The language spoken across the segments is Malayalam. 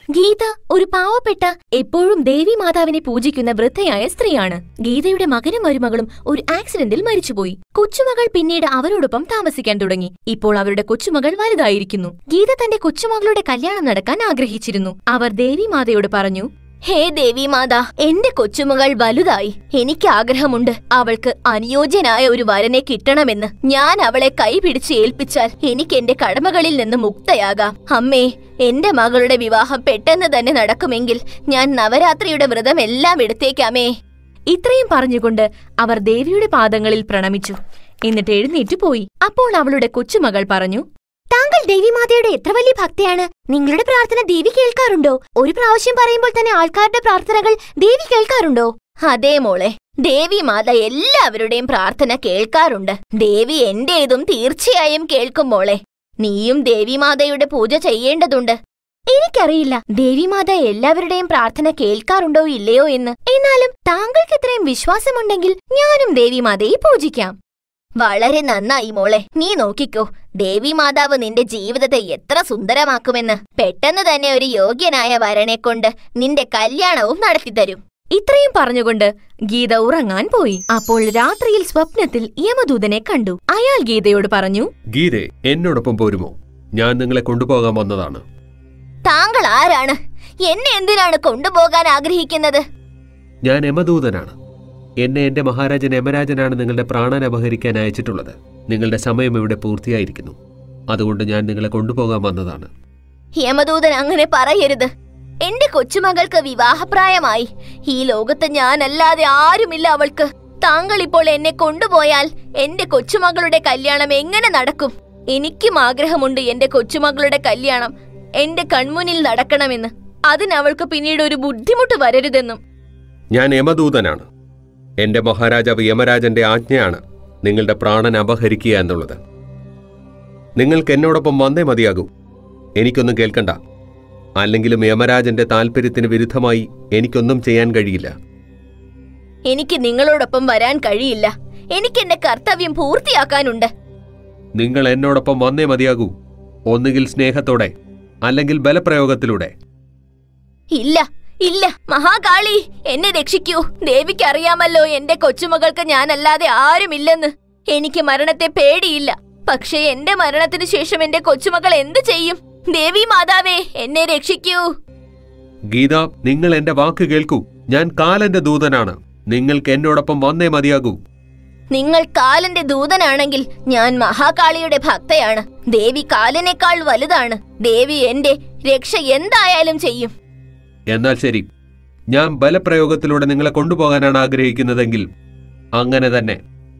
ഗീത ഒരു പാവപ്പെട്ട എപ്പോഴും ദേവി മാതാവിനെ പൂജിക്കുന്ന വൃദ്ധയായ സ്ത്രീയാണ് ഗീതയുടെ മകനും മരുമകളും ഒരു ആക്സിഡന്റിൽ മരിച്ചുപോയി കൊച്ചുമകൾ പിന്നീട് അവരോടൊപ്പം താമസിക്കാൻ തുടങ്ങി ഇപ്പോൾ അവരുടെ കൊച്ചുമകൾ വലുതായിരിക്കുന്നു ഗീത തന്റെ കൊച്ചുമകളുടെ കല്യാണം നടക്കാൻ ആഗ്രഹിച്ചിരുന്നു അവർ ദേവി മാതയോട് പറഞ്ഞു ഹേ ദേവി മാതാ എന്റെ കൊച്ചുമകൾ വലുതായി എനിക്ക് ആഗ്രഹമുണ്ട് അവൾക്ക് അനുയോജ്യനായ ഒരു വരനെ കിട്ടണമെന്ന് ഞാൻ അവളെ കൈപിടിച്ച് ഏൽപ്പിച്ചാൽ എനിക്ക് എന്റെ കടമകളിൽ നിന്ന് മുക്തയാകാം അമ്മേ എന്റെ മകളുടെ വിവാഹം പെട്ടെന്ന് തന്നെ നടക്കുമെങ്കിൽ ഞാൻ നവരാത്രിയുടെ വ്രതം എല്ലാം എടുത്തേക്കാമേ ഇത്രയും പറഞ്ഞുകൊണ്ട് അവർ ദേവിയുടെ പാദങ്ങളിൽ പ്രണമിച്ചു എന്നിട്ട് എഴുന്നേറ്റ് പോയി അപ്പോൾ അവളുടെ കൊച്ചുമകൾ പറഞ്ഞു താങ്കൾ ദേവിമാതയുടെ എത്ര വലിയ ഭക്തയാണ് നിങ്ങളുടെ പ്രാർത്ഥന ദേവി കേൾക്കാറുണ്ടോ ഒരു പ്രാവശ്യം പറയുമ്പോൾ തന്നെ ആൾക്കാരുടെ പ്രാർത്ഥനകൾ ദേവി കേൾക്കാറുണ്ടോ അതേ മോളെ ദേവി മാത എല്ലാവരുടെയും പ്രാർത്ഥന കേൾക്കാറുണ്ട് ദേവി എന്റേതും തീർച്ചയായും കേൾക്കും മോളെ നീയും ദേവിമാതയുടെ പൂജ ചെയ്യേണ്ടതുണ്ട് എനിക്കറിയില്ല ദേവിമാത എല്ലാവരുടെയും പ്രാർത്ഥന കേൾക്കാറുണ്ടോ ഇല്ലയോ എന്ന് എന്നാലും താങ്കൾക്ക് ഇത്രയും വിശ്വാസമുണ്ടെങ്കിൽ ഞാനും ദേവിമാതയെ പൂജിക്കാം വളരെ നന്നായി മോളെ നീ നോക്കിക്കോ ദേവി മാതാവ് നിന്റെ ജീവിതത്തെ എത്ര സുന്ദരമാക്കുമെന്ന് പെട്ടെന്ന് തന്നെ ഒരു യോഗ്യനായ വരനെ കൊണ്ട് നിന്റെ കല്യാണവും നടത്തിത്തരും ഇത്രയും പറഞ്ഞുകൊണ്ട് ഗീത ഉറങ്ങാൻ പോയി അപ്പോൾ രാത്രിയിൽ സ്വപ്നത്തിൽ യമദൂതനെ കണ്ടു അയാൾ ഗീതയോട് പറഞ്ഞു ഗീതെ എന്നോടൊപ്പം പോരുമോ ഞാൻ നിങ്ങളെ കൊണ്ടുപോകാൻ വന്നതാണ് താങ്കൾ ആരാണ് എന്നെ എന്തിനാണ് കൊണ്ടുപോകാൻ ആഗ്രഹിക്കുന്നത് ഞാൻ യമദൂതനാണ് എന്നെ എന്റെ മഹാരാജൻ യമരാജനാണ് നിങ്ങളുടെ പ്രാണൻ അപഹരിക്കാൻ അയച്ചിട്ടുള്ളത് നിങ്ങളുടെ സമയം ഇവിടെ പൂർത്തിയായിരിക്കുന്നു അതുകൊണ്ട് ഞാൻ നിങ്ങളെ കൊണ്ടുപോകാൻ വന്നതാണ് യമദൂതൻ അങ്ങനെ പറയരുത് എന്റെ കൊച്ചുമകൾക്ക് വിവാഹപ്രായമായി ഈ ലോകത്ത് ഞാനല്ലാതെ ആരുമില്ല അവൾക്ക് താങ്കൾ ഇപ്പോൾ എന്നെ കൊണ്ടുപോയാൽ എന്റെ കൊച്ചുമകളുടെ കല്യാണം എങ്ങനെ നടക്കും എനിക്കും ആഗ്രഹമുണ്ട് എന്റെ കൊച്ചുമകളുടെ കല്യാണം എന്റെ കൺമുന്നിൽ നടക്കണമെന്ന് അതിനവൾക്ക് പിന്നീട് ഒരു ബുദ്ധിമുട്ട് വരരുതെന്നും ഞാൻ യമദൂതനാണ് എന്റെ മഹാരാജാവ് യമരാജന്റെ ആജ്ഞയാണ് നിങ്ങളുടെ പ്രാണൻ അപഹരിക്കുക എന്നുള്ളത് നിങ്ങൾക്ക് എന്നോടൊപ്പം വന്നേ മതിയാകൂ എനിക്കൊന്നും കേൾക്കണ്ട അല്ലെങ്കിലും യമരാജന്റെ താല്പര്യത്തിന് വിരുദ്ധമായി എനിക്കൊന്നും ചെയ്യാൻ കഴിയില്ല എനിക്ക് നിങ്ങളോടൊപ്പം വരാൻ കഴിയില്ല എനിക്ക് എന്റെ കർത്തവ്യം പൂർത്തിയാക്കാനുണ്ട് നിങ്ങൾ എന്നോടൊപ്പം വന്നേ മതിയാകൂ ഒന്നുകിൽ സ്നേഹത്തോടെ അല്ലെങ്കിൽ ബലപ്രയോഗത്തിലൂടെ ഇല്ല ഇല്ല മഹാകാളി എന്നെ രക്ഷിക്കൂ ദേവിക്ക് അറിയാമല്ലോ എന്റെ കൊച്ചുമകൾക്ക് ഞാനല്ലാതെ ആരുമില്ലെന്ന് എനിക്ക് മരണത്തെ പേടിയില്ല പക്ഷേ എന്റെ മരണത്തിന് ശേഷം എന്റെ കൊച്ചുമകൾ എന്ത് ചെയ്യും ദേവി മാതാവേ എന്നെ രക്ഷിക്കൂ ഗീത നിങ്ങൾ എന്റെ വാക്ക് കേൾക്കൂ ഞാൻ കാലന്റെ ദൂതനാണ് നിങ്ങൾക്ക് എന്നോടൊപ്പം വന്നേ മതിയാകൂ നിങ്ങൾ കാലന്റെ ദൂതനാണെങ്കിൽ ഞാൻ മഹാകാളിയുടെ ഭക്തയാണ് ദേവി കാലിനേക്കാൾ വലുതാണ് ദേവി എന്റെ രക്ഷ എന്തായാലും ചെയ്യും എന്നാൽ ശരി ഞാൻ ബലപ്രയോഗത്തിലൂടെ നിങ്ങളെ കൊണ്ടുപോകാനാണ് ആഗ്രഹിക്കുന്നതെങ്കിൽ അങ്ങനെ തന്നെ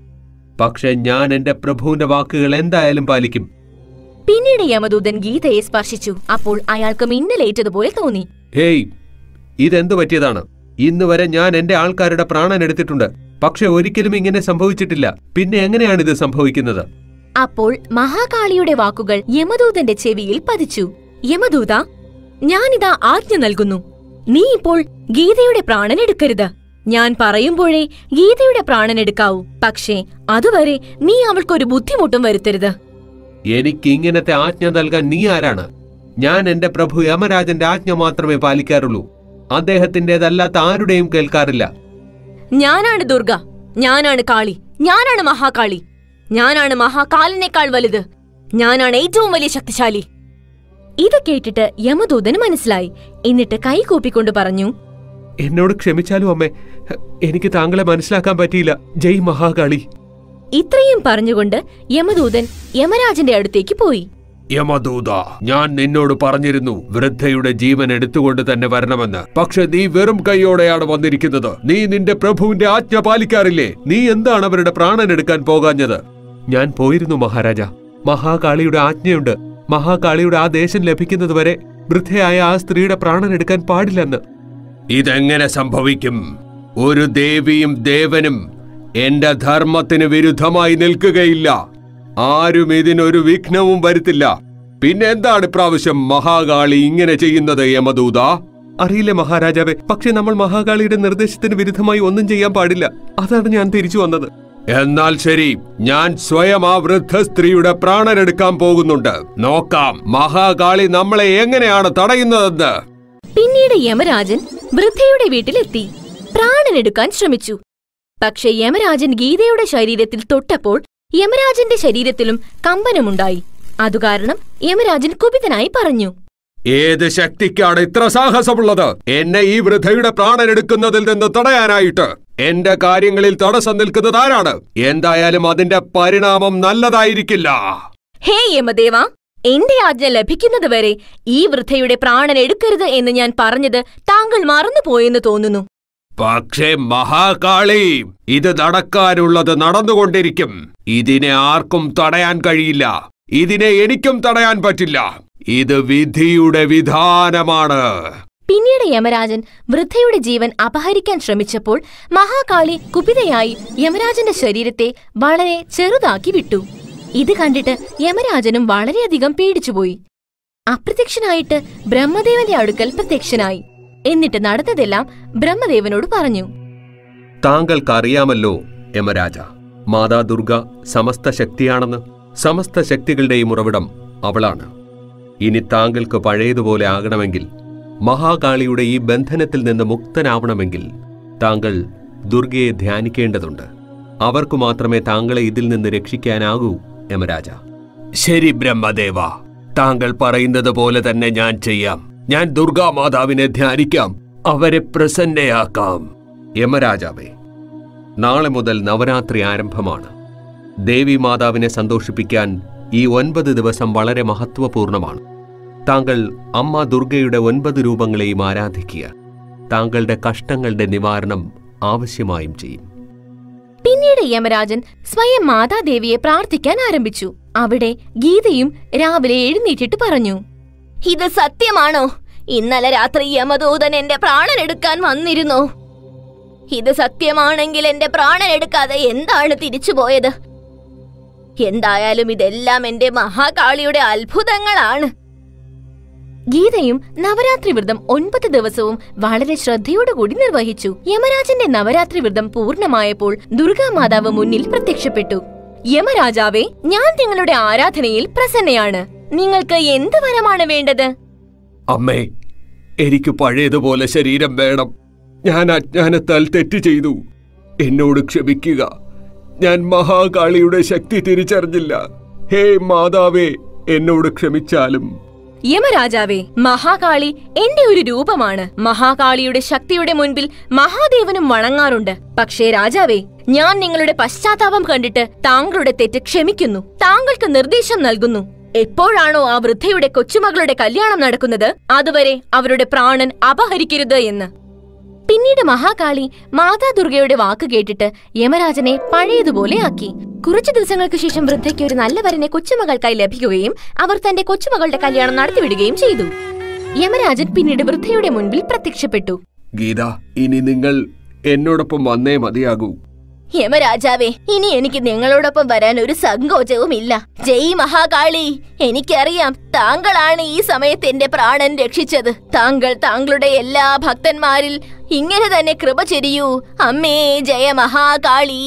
പക്ഷെ ഞാൻ എന്റെ പ്രഭുവിന്റെ വാക്കുകൾ എന്തായാലും പാലിക്കും പിന്നീട് യമദൂതൻ ഗീതയെ സ്പർശിച്ചു അപ്പോൾ അയാൾക്ക് മിന്നലേറ്റതുപോലെ തോന്നി ഹേയ് ഇതെന്തു പറ്റിയതാണ് ഇന്ന് വരെ ഞാൻ എന്റെ ആൾക്കാരുടെ പ്രാണൻ എടുത്തിട്ടുണ്ട് പക്ഷെ ഒരിക്കലും ഇങ്ങനെ സംഭവിച്ചിട്ടില്ല പിന്നെ എങ്ങനെയാണ് ഇത് സംഭവിക്കുന്നത് അപ്പോൾ മഹാകാളിയുടെ വാക്കുകൾ യമദൂതന്റെ ചെവിയിൽ പതിച്ചു യമദൂത ഞാനിതാ ആജ്ഞ നൽകുന്നു നീ ഇപ്പോൾ ഗീതയുടെ പ്രാണൻ എടുക്കരുത് ഞാൻ പറയുമ്പോഴേ ഗീതയുടെ പ്രാണൻ എടുക്കാവൂ പക്ഷേ അതുവരെ നീ അവൾക്കൊരു ബുദ്ധിമുട്ടും വരുത്തരുത് എനിക്ക് ഇങ്ങനത്തെ ആജ്ഞ നൽകാൻ നീ ആരാണ് ഞാൻ എന്റെ പ്രഭു യമരാജന്റെ ആജ്ഞ മാത്രമേ പാലിക്കാറുള്ളൂ അദ്ദേഹത്തിന്റേതല്ലാത്ത ആരുടെയും കേൾക്കാറില്ല ഞാനാണ് ദുർഗ ഞാനാണ് കാളി ഞാനാണ് മഹാകാളി ഞാനാണ് മഹാകാലിനേക്കാൾ വലുത് ഞാനാണ് ഏറ്റവും വലിയ ശക്തിശാലി ഇത് കേട്ടിട്ട് യമദൂതന് മനസ്സിലായി എന്നിട്ട് കൈ കൂപ്പിക്കൊണ്ട് പറഞ്ഞു എന്നോട് ക്ഷമിച്ചാലും അമ്മേ എനിക്ക് താങ്കളെ മനസ്സിലാക്കാൻ പറ്റിയില്ല ജയ് മഹാകാളി ഇത്രയും പറഞ്ഞുകൊണ്ട് യമദൂതൻ യമരാജന്റെ അടുത്തേക്ക് പോയി യമദൂത ഞാൻ നിന്നോട് പറഞ്ഞിരുന്നു വൃദ്ധയുടെ ജീവൻ എടുത്തുകൊണ്ട് തന്നെ വരണമെന്ന് പക്ഷെ നീ വെറും കൈയോടെയാണ് വന്നിരിക്കുന്നത് നീ നിന്റെ പ്രഭുവിന്റെ ആജ്ഞ പാലിക്കാറില്ലേ നീ എന്താണ് അവരുടെ പ്രാണൻ എടുക്കാൻ പോകാഞ്ഞത് ഞാൻ പോയിരുന്നു മഹാരാജ മഹാകാളിയുടെ ആജ്ഞയുണ്ട് മഹാകാളിയുടെ ആ ദേശം ലഭിക്കുന്നതുവരെ വൃദ്ധയായ ആ സ്ത്രീയുടെ പ്രാണൻ എടുക്കാൻ പാടില്ലെന്ന് ഇതെങ്ങനെ സംഭവിക്കും ഒരു ദേവിയും ദേവനും എന്റെ ധർമ്മത്തിന് വിരുദ്ധമായി നിൽക്കുകയില്ല ആരും ഇതിനൊരു വിഘ്നവും വരുത്തില്ല പിന്നെ എന്താണ് ഇപ്രാവശ്യം മഹാകാളി ഇങ്ങനെ ചെയ്യുന്നത് യമദൂത അറിയില്ല മഹാരാജാവേ പക്ഷെ നമ്മൾ മഹാകാളിയുടെ നിർദ്ദേശത്തിന് വിരുദ്ധമായി ഒന്നും ചെയ്യാൻ പാടില്ല അതാണ് ഞാൻ തിരിച്ചു വന്നത് എന്നാൽ ശരി ഞാൻ സ്വയം ആ വൃദ്ധ സ്ത്രീയുടെ പ്രാണനെടുക്കാൻ പോകുന്നുണ്ട് നോക്കാം മഹാകാളി നമ്മളെ എങ്ങനെയാണ് തടയുന്നതെന്ന് പിന്നീട് യമരാജൻ വൃദ്ധയുടെ വീട്ടിലെത്തി പ്രാണനെടുക്കാൻ ശ്രമിച്ചു പക്ഷെ യമരാജൻ ഗീതയുടെ ശരീരത്തിൽ തൊട്ടപ്പോൾ യമരാജന്റെ ശരീരത്തിലും കമ്പനമുണ്ടായി അതുകാരണം യമരാജൻ കുപിതനായി പറഞ്ഞു ഏത് ശക്തിക്കാണ് ഇത്ര സാഹസമുള്ളത് എന്നെ ഈ വൃദ്ധയുടെ പ്രാണൻ എടുക്കുന്നതിൽ നിന്ന് തടയാനായിട്ട് എന്റെ കാര്യങ്ങളിൽ തടസ്സം നിൽക്കുന്നത് ആരാണ് എന്തായാലും അതിന്റെ പരിണാമം നല്ലതായിരിക്കില്ല ഹേ യമദേവ എന്റെ ആജ്ഞ ലഭിക്കുന്നതുവരെ ഈ വൃദ്ധയുടെ പ്രാണൻ എടുക്കരുത് എന്ന് ഞാൻ പറഞ്ഞത് താങ്കൾ മറന്നുപോയെന്ന് തോന്നുന്നു പക്ഷേ മഹാകാളി ഇത് നടക്കാനുള്ളത് നടന്നുകൊണ്ടിരിക്കും ഇതിനെ ആർക്കും തടയാൻ കഴിയില്ല ഇതിനെ എനിക്കും തടയാൻ പറ്റില്ല ഇത് വിധിയുടെ വിധാനമാണ് പിന്നീട് യമരാജൻ വൃദ്ധയുടെ ജീവൻ അപഹരിക്കാൻ ശ്രമിച്ചപ്പോൾ മഹാകാളി കുപിതയായി യമരാജന്റെ ശരീരത്തെ വളരെ ചെറുതാക്കി വിട്ടു ഇത് കണ്ടിട്ട് യമരാജനും വളരെയധികം പേടിച്ചുപോയി അപ്രത്യക്ഷനായിട്ട് ബ്രഹ്മദേവന്റെ അടുക്കൽ പ്രത്യക്ഷനായി എന്നിട്ട് നടന്നതെല്ലാം ബ്രഹ്മദേവനോട് പറഞ്ഞു താങ്കൾക്കറിയാമല്ലോ യമരാജ മാതാ ദുർഗ സമസ്ത ശക്തിയാണെന്ന് സമസ്ത ശക്തികളുടെയും ഉറവിടം അവളാണ് ഇനി താങ്കൾക്ക് പഴയതുപോലെ ആകണമെങ്കിൽ മഹാകാളിയുടെ ഈ ബന്ധനത്തിൽ നിന്ന് മുക്തനാവണമെങ്കിൽ താങ്കൾ ദുർഗയെ ധ്യാനിക്കേണ്ടതുണ്ട് അവർക്കു മാത്രമേ താങ്കളെ ഇതിൽ നിന്ന് രക്ഷിക്കാനാകൂ യമരാജ ശരി ബ്രഹ്മദേവ താങ്കൾ പറയുന്നത് പോലെ തന്നെ ഞാൻ ചെയ്യാം ഞാൻ ദുർഗാമാതാവിനെ ധ്യാനിക്കാം അവരെ പ്രസന്നയാക്കാം യമരാജാവേ നാളെ മുതൽ നവരാത്രി ആരംഭമാണ് ദേവി മാതാവിനെ സന്തോഷിപ്പിക്കാൻ ഈ ഒൻപത് ദിവസം വളരെ മഹത്വപൂർണമാണ് താങ്കൾ അമ്മ ദുർഗയുടെ ഒൻപത് രൂപങ്ങളെയും ആരാധിക്കുക താങ്കളുടെ കഷ്ടങ്ങളുടെ നിവാരണം ആവശ്യമായും ചെയ്യും പിന്നീട് യമരാജൻ സ്വയം മാതാദേവിയെ പ്രാർത്ഥിക്കാൻ ആരംഭിച്ചു അവിടെ ഗീതയും രാവിലെ എഴുന്നേറ്റിട്ട് പറഞ്ഞു ഇത് സത്യമാണോ ഇന്നലെ രാത്രി യമദൂതൻ എന്റെ പ്രാണൻ എടുക്കാൻ വന്നിരുന്നു ഇത് സത്യമാണെങ്കിൽ എന്റെ പ്രാണൻ എടുക്കാതെ എന്താണ് തിരിച്ചുപോയത് എന്തായാലും ഇതെല്ലാം എന്റെ മഹാകാളിയുടെ അത്ഭുതങ്ങളാണ് ഗീതയും നവരാത്രി വ്രതം ഒൻപത് ദിവസവും വളരെ ശ്രദ്ധയോടുകൂടി നിർവഹിച്ചു യമരാജന്റെ നവരാത്രി വ്രതം പൂർണ്ണമായപ്പോൾ ദുർഗാമാതാവ് മുന്നിൽ പ്രത്യക്ഷപ്പെട്ടു യമരാജാവേ ഞാൻ നിങ്ങളുടെ ആരാധനയിൽ പ്രസന്നയാണ് നിങ്ങൾക്ക് എന്ത് വരമാണ് വേണ്ടത് അമ്മേ എനിക്ക് പഴയതുപോലെ ശരീരം വേണം ഞാൻ അജ്ഞാനത്താൽ തെറ്റ് ചെയ്തു എന്നോട് ക്ഷമിക്കുക ഞാൻ മഹാകാളിയുടെ ശക്തി തിരിച്ചറിഞ്ഞില്ല ഹേ മാതാവേ എന്നോട് ക്ഷമിച്ചാലും യമരാജാവേ മഹാകാളി എന്റെ ഒരു രൂപമാണ് മഹാകാളിയുടെ ശക്തിയുടെ മുൻപിൽ മഹാദേവനും വണങ്ങാറുണ്ട് പക്ഷേ രാജാവേ ഞാൻ നിങ്ങളുടെ പശ്ചാത്താപം കണ്ടിട്ട് താങ്കളുടെ തെറ്റ് ക്ഷമിക്കുന്നു താങ്കൾക്ക് നിർദ്ദേശം നൽകുന്നു എപ്പോഴാണോ ആ വൃദ്ധയുടെ കൊച്ചുമകളുടെ കല്യാണം നടക്കുന്നത് അതുവരെ അവരുടെ പ്രാണൻ അപഹരിക്കരുത് എന്ന് പിന്നീട് മഹാകാളി മാതാ ദുർഗയുടെ വാക്ക് കേട്ടിട്ട് യമരാജനെ പഴയതുപോലെ ആക്കി കുറച്ചു ദിവസങ്ങൾക്ക് ശേഷം വൃദ്ധയ്ക്ക് ഒരു നല്ല വരനെ കൊച്ചുമകൾക്കായി ലഭിക്കുകയും അവർ തന്റെ കൊച്ചുമകളുടെ കല്യാണം നടത്തിവിടുകയും ചെയ്തു യമരാജൻ പിന്നീട് വൃദ്ധയുടെ മുൻപിൽ പ്രത്യക്ഷപ്പെട്ടു ഗീത ഇനി നിങ്ങൾ എന്നോടൊപ്പം വന്നേ മതിയാകൂ യമരാജാവേ ഇനി എനിക്ക് നിങ്ങളോടൊപ്പം വരാൻ ഒരു സങ്കോചവും ഇല്ല ജയ് മഹാകാളി എനിക്കറിയാം താങ്കളാണ് ഈ സമയത്ത് എന്റെ പ്രാണൻ രക്ഷിച്ചത് താങ്കൾ താങ്കളുടെ എല്ലാ ഭക്തന്മാരിൽ ഇങ്ങനെ തന്നെ കൃപ ചെരിയൂ അമ്മേ ജയ മഹാകാളി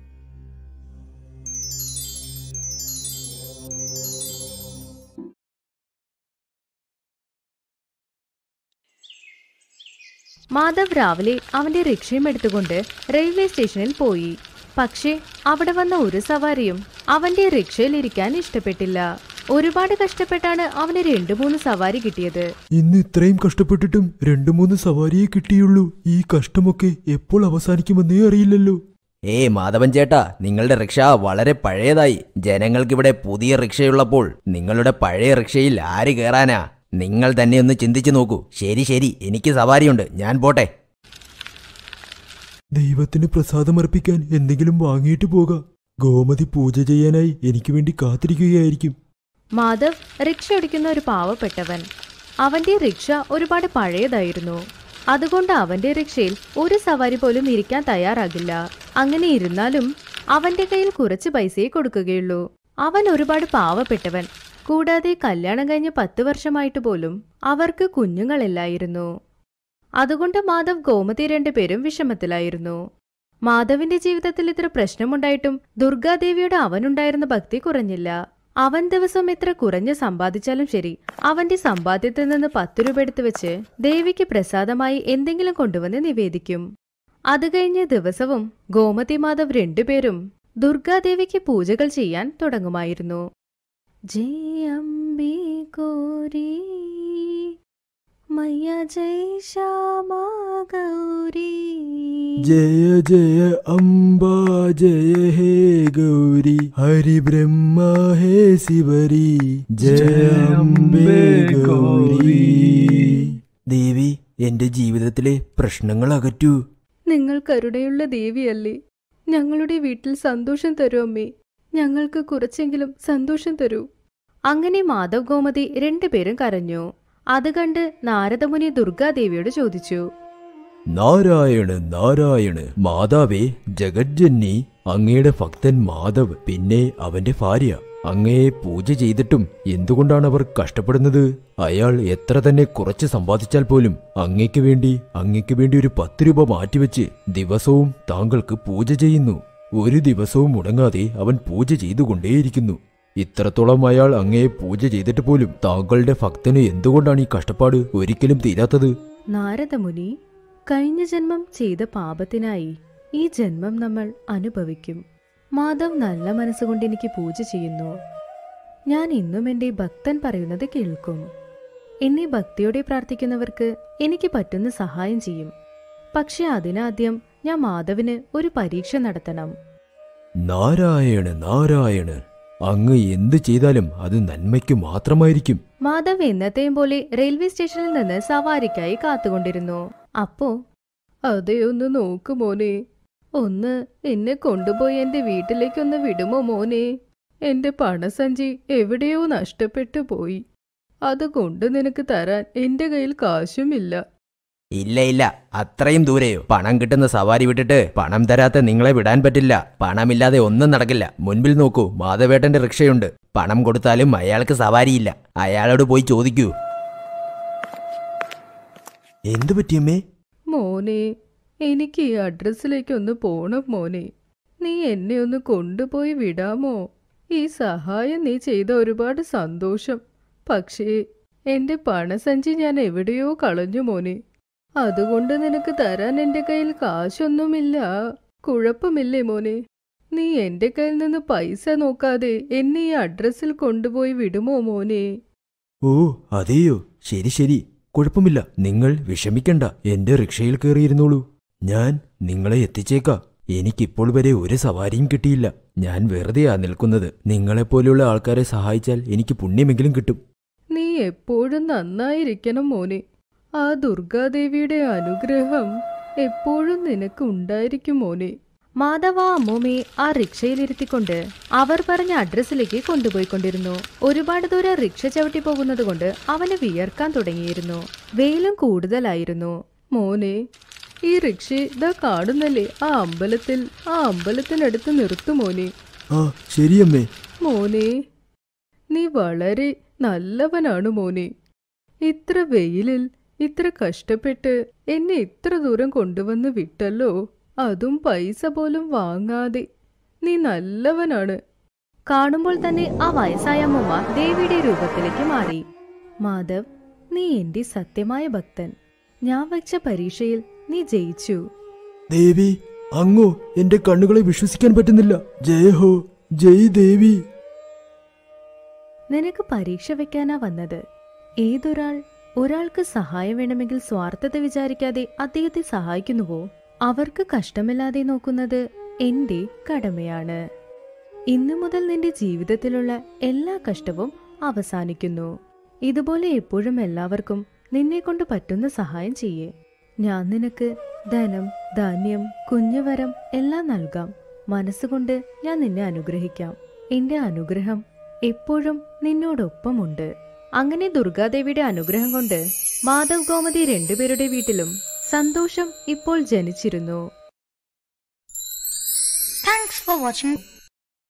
മാധവ് രാവിലെ അവന്റെ റിക്ഷയും എടുത്തുകൊണ്ട് റെയിൽവേ സ്റ്റേഷനിൽ പോയി പക്ഷേ അവിടെ വന്ന ഒരു സവാരിയും അവന്റെ റിക്ഷയിലിരിക്കാൻ ഇഷ്ടപ്പെട്ടില്ല ഒരുപാട് കഷ്ടപ്പെട്ടാണ് അവന് രണ്ടു മൂന്ന് സവാരി കിട്ടിയത് ഇന്ന് ഇത്രയും കഷ്ടപ്പെട്ടിട്ടും രണ്ടു മൂന്ന് സവാരിയെ കിട്ടിയുള്ളൂ ഈ കഷ്ടമൊക്കെ എപ്പോൾ അവസാനിക്കുമെന്നേ അറിയില്ലല്ലോ ഏ മാധവൻ ചേട്ടാ നിങ്ങളുടെ റിക്ഷ വളരെ പഴയതായി ജനങ്ങൾക്കിവിടെ പുതിയ റിക്ഷയുള്ളപ്പോൾ നിങ്ങളുടെ പഴയ റിക്ഷയിൽ ആര് കയറാനാ നിങ്ങൾ തന്നെ ഒന്ന് ചിന്തിച്ചു നോക്കൂ ശരി ശരി എനിക്ക് സവാരിയുണ്ട് ഞാൻ പോട്ടെ ദൈവത്തിന് പ്രസാദമർപ്പിക്കാൻ എന്തെങ്കിലും വാങ്ങിയിട്ട് പോകാം ഗോമതി പൂജ ചെയ്യാനായി എനിക്ക് വേണ്ടി കാത്തിരിക്കുകയായിരിക്കും മാധവ് റിക്ഷ ഓടിക്കുന്ന ഒരു പാവപ്പെട്ടവൻ അവന്റെ റിക്ഷ ഒരുപാട് പഴയതായിരുന്നു അതുകൊണ്ട് അവന്റെ റിക്ഷയിൽ ഒരു സവാരി പോലും ഇരിക്കാൻ തയ്യാറാകില്ല അങ്ങനെ ഇരുന്നാലും അവന്റെ കയ്യിൽ കുറച്ച് പൈസയെ കൊടുക്കുകയുള്ളൂ അവൻ ഒരുപാട് പാവപ്പെട്ടവൻ കൂടാതെ കല്യാണം കഴിഞ്ഞ് പത്ത് വർഷമായിട്ട് പോലും അവർക്ക് കുഞ്ഞുങ്ങളില്ലായിരുന്നു അതുകൊണ്ട് മാധവ് ഗോമതി രണ്ടുപേരും വിഷമത്തിലായിരുന്നു മാധവിന്റെ ജീവിതത്തിൽ ഇത്ര പ്രശ്നമുണ്ടായിട്ടും ദുർഗാദേവിയുടെ അവനുണ്ടായിരുന്ന ഭക്തി കുറഞ്ഞില്ല അവൻ ദിവസം എത്ര കുറഞ്ഞ് സമ്പാദിച്ചാലും ശരി അവന്റെ സമ്പാദ്യത്തിൽ നിന്ന് പത്ത് രൂപ എടുത്തു വെച്ച് ദേവിക്ക് പ്രസാദമായി എന്തെങ്കിലും കൊണ്ടുവന്ന് നിവേദിക്കും അത് കഴിഞ്ഞ് ദിവസവും ഗോമതി മാധവ് രണ്ടുപേരും ദുർഗാദേവിക്ക് പൂജകൾ ചെയ്യാൻ തുടങ്ങുമായിരുന്നു ജയ അംബേ ഗൗരി മയ്യ ജയ ശ്യാമാ ഗൗരി ജയ ജയ അംബ ജയ ഹേ ഗൗരി ഹരി ബ്രഹ്മ ഹേ ശിവരി ജയ അംബേ ഗൗരി ദേവി എന്റെ ജീവിതത്തിലെ പ്രശ്നങ്ങൾ അകറ്റൂ നിങ്ങൾ കരുണയുള്ള ദേവിയല്ലേ ഞങ്ങളുടെ വീട്ടിൽ സന്തോഷം തരൂ അമ്മേ ഞങ്ങൾക്ക് കുറച്ചെങ്കിലും സന്തോഷം തരൂ അങ്ങനെ മാധവ് ഗോമതി രണ്ടുപേരും കരഞ്ഞു അത് കണ്ട് നാരദമുനി ദുർഗാദേവിയോട് ചോദിച്ചു നാരായണ നാരായണ മാതാവേ ജഗജ്ജന്നി അങ്ങയുടെ ഭക്തൻ മാധവ് പിന്നെ അവന്റെ ഭാര്യ അങ്ങയെ പൂജ ചെയ്തിട്ടും എന്തുകൊണ്ടാണ് അവർ കഷ്ടപ്പെടുന്നത് അയാൾ എത്ര തന്നെ കുറച്ച് സമ്പാദിച്ചാൽ പോലും അങ്ങയ്ക്ക് വേണ്ടി അങ്ങയ്ക്ക് വേണ്ടി ഒരു പത്ത് രൂപ മാറ്റിവെച്ച് ദിവസവും താങ്കൾക്ക് പൂജ ചെയ്യുന്നു ഒരു ദിവസവും മുടങ്ങാതെ അവൻ പൂജ ചെയ്തുകൊണ്ടേയിരിക്കുന്നു ഇത്രത്തോളം അയാൾ അങ്ങയെ പൂജ ചെയ്തിട്ട് പോലും താങ്കളുടെ ഭക്തന് എന്തുകൊണ്ടാണ് ഈ കഷ്ടപ്പാട് ഒരിക്കലും തീരാത്തത് നാരദമുനി കഴിഞ്ഞ ജന്മം ചെയ്ത പാപത്തിനായി ഈ ജന്മം നമ്മൾ അനുഭവിക്കും മാധവ് നല്ല മനസ്സുകൊണ്ട് എനിക്ക് പൂജ ചെയ്യുന്നു ഞാൻ ഇന്നും എൻ്റെ ഭക്തൻ പറയുന്നത് കേൾക്കും എന്നെ ഭക്തിയോടെ പ്രാർത്ഥിക്കുന്നവർക്ക് എനിക്ക് പറ്റുന്ന സഹായം ചെയ്യും പക്ഷെ അതിനാദ്യം ഞാൻ മാധവിന് ഒരു പരീക്ഷ നടത്തണം നാരായണ നാരായണ അങ്ങ് എന്ത് ചെയ്താലും അത് നന്മയ്ക്ക് മാത്രമായിരിക്കും മാധവ് എന്നത്തെയും പോലെ റെയിൽവേ സ്റ്റേഷനിൽ നിന്ന് സവാരിക്കായി കാത്തുകൊണ്ടിരുന്നു അപ്പോ അതെ ഒന്ന് നോക്കു മോനെ ഒന്ന് എന്നെ കൊണ്ടുപോയി എന്റെ വീട്ടിലേക്കൊന്ന് വിടുമോ മോനെ എന്റെ പണസഞ്ചി എവിടെയോ നഷ്ടപ്പെട്ടു പോയി അതുകൊണ്ട് നിനക്ക് തരാൻ എന്റെ കയ്യിൽ കാശുമില്ല ഇല്ല ഇല്ല അത്രയും ദൂരെയോ പണം കിട്ടുന്ന സവാരി വിട്ടിട്ട് പണം തരാത്ത നിങ്ങളെ വിടാൻ പറ്റില്ല പണമില്ലാതെ ഒന്നും നടക്കില്ല മുൻപിൽ നോക്കൂ മാധവേട്ടന്റെ റിക്ഷയുണ്ട് പണം കൊടുത്താലും അയാൾക്ക് സവാരിയില്ല അയാളോട് പോയി ചോദിക്കൂ എന്തു പറ്റിയമ്മേ മോനെ എനിക്ക് ഈ അഡ്രസ്സിലേക്ക് ഒന്ന് പോണം മോനെ നീ എന്നെ ഒന്ന് കൊണ്ടുപോയി വിടാമോ ഈ സഹായം നീ ചെയ്ത ഒരുപാട് സന്തോഷം പക്ഷേ എന്റെ പണസഞ്ചി ഞാൻ എവിടെയോ കളഞ്ഞു മോനെ അതുകൊണ്ട് നിനക്ക് തരാൻ എന്റെ കയ്യിൽ കാശൊന്നുമില്ല കുഴപ്പമില്ലേ മോനെ നീ എന്റെ കയ്യിൽ നിന്ന് പൈസ നോക്കാതെ എന്നെ ഈ അഡ്രസ്സിൽ കൊണ്ടുപോയി വിടുമോ മോനെ ഓ അതെയോ ശരി ശരി കുഴപ്പമില്ല നിങ്ങൾ വിഷമിക്കണ്ട എന്റെ റിക്ഷയിൽ കയറിയിരുന്നോളൂ ഞാൻ നിങ്ങളെ എത്തിച്ചേക്കാം എനിക്കിപ്പോൾ വരെ ഒരു സവാരിയും കിട്ടിയില്ല ഞാൻ വെറുതെയാ നിൽക്കുന്നത് നിങ്ങളെപ്പോലെയുള്ള ആൾക്കാരെ സഹായിച്ചാൽ എനിക്ക് പുണ്യമെങ്കിലും കിട്ടും നീ എപ്പോഴും നന്നായിരിക്കണം മോനെ ആ ദുർഗാദേവിയുടെ അനുഗ്രഹം എപ്പോഴും നിനക്ക് ഉണ്ടായിരിക്കും മോനെ മാധവ അമ്മൂമ്മയെ ആ റിക്ഷയിലിരുത്തിക്കൊണ്ട് അവർ പറഞ്ഞ അഡ്രസ്സിലേക്ക് കൊണ്ടുപോയിക്കൊണ്ടിരുന്നു ഒരുപാട് ദൂരം റിക്ഷ ചവിട്ടി പോകുന്നത് കൊണ്ട് അവന് വിയർക്കാൻ തുടങ്ങിയിരുന്നു വെയിലും കൂടുതലായിരുന്നു മോനെ ഈ റിക്ഷ ഇതാ കാണുന്നല്ലേ ആ അമ്പലത്തിൽ ആ അമ്പലത്തിനടുത്ത് നിർത്തും മോനെ ആ ശരിയമ്മേ മോനെ നീ വളരെ നല്ലവനാണ് മോനെ ഇത്ര വെയിലിൽ ഇത്ര കഷ്ടപ്പെട്ട് എന്നെ ഇത്ര ദൂരം കൊണ്ടുവന്ന് വിട്ടല്ലോ അതും പൈസ പോലും വാങ്ങാതെ നീ നല്ലവനാണ് കാണുമ്പോൾ തന്നെ ആ വയസ്സായ അമ്മൂമ്മ ദേവിയുടെ രൂപത്തിലേക്ക് മാറി മാധവ് നീ എന്റെ സത്യമായ ഭക്തൻ ഞാൻ വച്ച പരീക്ഷയിൽ നീ ജയിച്ചു ദേവി അങ്ങോ എന്റെ കണ്ണുകളെ വിശ്വസിക്കാൻ പറ്റുന്നില്ല ജയ ഹോ ജയ് ദേവി നിനക്ക് പരീക്ഷ വെക്കാനാ വന്നത് ഏതൊരാൾ ഒരാൾക്ക് സഹായം വേണമെങ്കിൽ സ്വാർത്ഥത വിചാരിക്കാതെ അദ്ദേഹത്തെ സഹായിക്കുന്നുവോ അവർക്ക് കഷ്ടമില്ലാതെ നോക്കുന്നത് എന്റെ കടമയാണ് ഇന്നു മുതൽ നിന്റെ ജീവിതത്തിലുള്ള എല്ലാ കഷ്ടവും അവസാനിക്കുന്നു ഇതുപോലെ എപ്പോഴും എല്ലാവർക്കും നിന്നെ കൊണ്ട് പറ്റുന്ന സഹായം ചെയ്യേ ഞാൻ നിനക്ക് ധനം ധാന്യം കുഞ്ഞുവരം എല്ലാം നൽകാം മനസ്സുകൊണ്ട് ഞാൻ നിന്നെ അനുഗ്രഹിക്കാം എന്റെ അനുഗ്രഹം എപ്പോഴും നിന്നോടൊപ്പമുണ്ട് അങ്ങനെ ദുർഗാദേവിയുടെ അനുഗ്രഹം കൊണ്ട് മാധവ് ഗോമതി രണ്ടുപേരുടെ വീട്ടിലും സന്തോഷം ഇപ്പോൾ ജനിച്ചിരുന്നു Thanks for watching